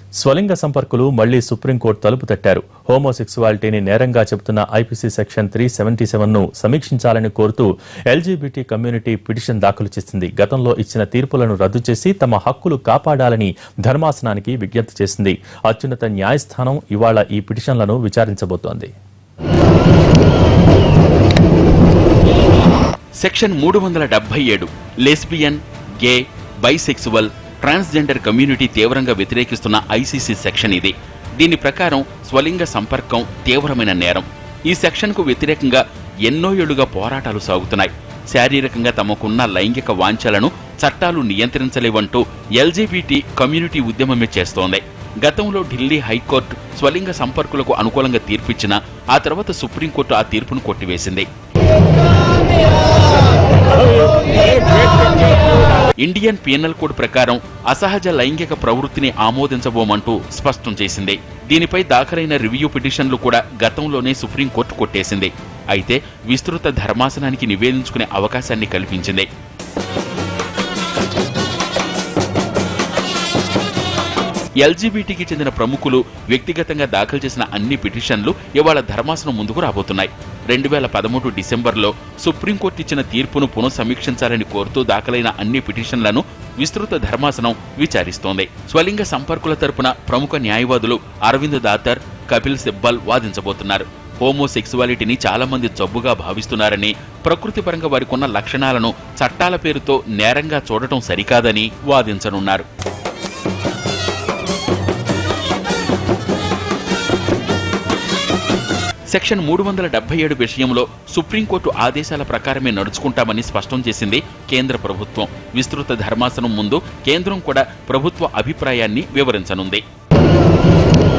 స్వలింగ సంపర్కులు మళ్లీ సుప్రీంకోర్టు తలుపు తట్టారు హోమోసెక్సువాలిటీని నేరంగా చెబుతున్న IPC section three seventy seven ను సమీక్షించాలని కోరుతూ ఎల్జీబీటీ కమ్యూనిటీ పిటిషన్ దాఖలు చేసింది గతంలో ఇచ్చిన తీర్పులను రద్దు చేసి తమ హక్కులు కాపాడాలని ధర్మాసనానికి విజ్ఞప్తి చేసింది అత్యున్నత న్యాయస్థానం ఇవాళ ఈ పిటిషన్లను విచారించబోతోంది సెక్షన్ మూడు వందల డెబ్బై ఏడు lesbian gay bisexual transgender community తీవ్రంగా వ్యతిరేకిస్తున్న ఐసీసీ సెక్షన్ ఇది దీని ప్రకారం స్వలింగ సంపర్కం తీవ్రమైన నేరం ఈ సెక్షన్కు వ్యతిరేకంగా ఎన్నో ఏళ్లుగా పోరాటాలు సాగుతున్నాయి శారీరకంగా తమకున్న లైంగిక వాంఛలను చట్టాలు నియంత్రించలేవంటూ ఎల్జీబీటీ కమ్యూనిటీ ఉద్యమమే చేస్తోంది గతంలో ఢిల్లీ హైకోర్టు స్వలింగ సంపర్కులకు అనుకూలంగా తీర్పిచ్చినా ఆ తర్వాత సుప్రీంకోర్టు ఆ తీర్పును కొట్టివేసింది ఇండియన్ పీనల్ కోడ్ ప్రకారం అసహజ లైంగిక ప్రవృత్తిని ఆమోదించబోమంటూ స్పష్టం చేసింది దీనిపై దాఖలైన రివ్యూ పిటిషన్లు కూడా గతంలోనే సుప్రీంకోర్టు కొట్టేసింది అయితే విస్తృత ధర్మాసనానికి నివేదించుకునే అవకాశాన్ని కల్పించింది ఎల్జీబీటీకి చెందిన ప్రముఖులు వ్యక్తిగతంగా దాఖలు చేసిన అన్ని పిటిషన్లు ఇవాళ ధర్మాసనం ముందుకు రాబోతున్నాయి రెండు వేల పదమూడు డిసెంబర్లో సుప్రీంకోర్టు ఇచ్చిన తీర్పును పునఃసమీక్షించాలని కోరుతూ దాఖలైన అన్ని పిటిషన్లను విస్తృత ధర్మాసనం విచారిస్తోంది స్వలింగ సంపర్కుల తరపున ప్రముఖ న్యాయవాదులు అరవింద్ దాతర్ కపిల్ సిబ్బల్ వాదించబోతున్నారు హోమోసెక్సువాలిటీని చాలా మంది జబ్బుగా భావిస్తున్నారని ప్రకృతిపరంగా వారికున్న లక్షణాలను చట్టాల పేరుతో నేరంగా చూడటం సరికాదని వాదించనున్నారు సెక్షన్ మూడు వందల డెబ్బై ఏడు విషయంలో సుప్రీంకోర్టు ఆదేశాల ప్రకారమే నడుచుకుంటామని స్పష్టం చేసింది కేంద్ర ప్రభుత్వం విస్తృత ధర్మాసనం ముందు కేంద్రం కూడా ప్రభుత్వ అభిప్రాయాన్ని వివరించనుంది